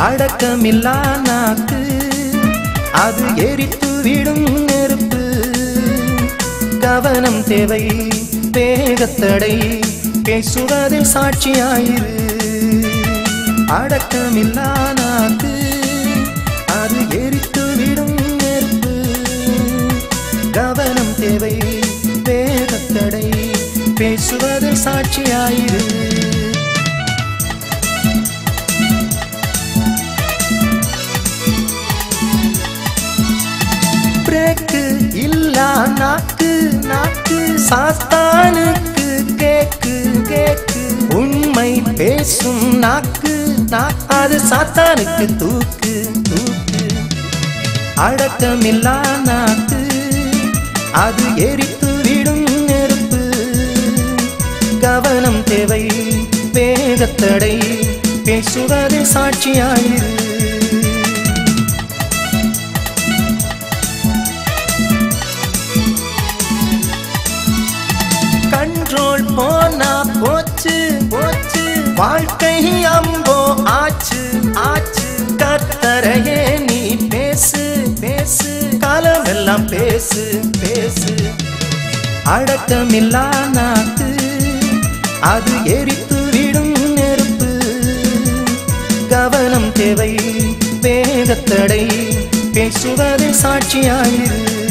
அடக்கமில்லா நாக்கு அது எரித்து விடும் நெருப்பு கவனம் தேவை வேகத்தடை பேசுவதில் சாட்சியாயிரு அடக்கமில்லா நாக்கு அது எரித்து விடும் நெருப்பு கவனம் தேவை வேகத்தடை பேசுவதில் சாட்சியாயிரு பிரேக்கு இல்லா நாக்கு நாக்கு சாத்தானுக்கு கேக்கு கேக்கு உண்மை பேசும் நாக்கு நாக்கு அது சாத்தானுக்கு தூக்கு தூக்கு அடக்கமில்லா நாக்கு அது எரித்து விடும் நெருப்பு கவனம் தேவை வேகத்தடை பேசுவதில் சாட்சியாயிரு கண்ட்ரோல் போனா போச்சு போச்சு வாழ்க்கை அம்போ ஆச்சு ஆச்சு கத்தரையே நீ பேசு பேசு காலமெல்லாம் பேசு பேசு அடக்கமில்லா நாக்கு அது எரித்து விடும் நெருப்பு கவனம் தேவை வேகத்தடை பேசுவதில் சாட்சியாயிரு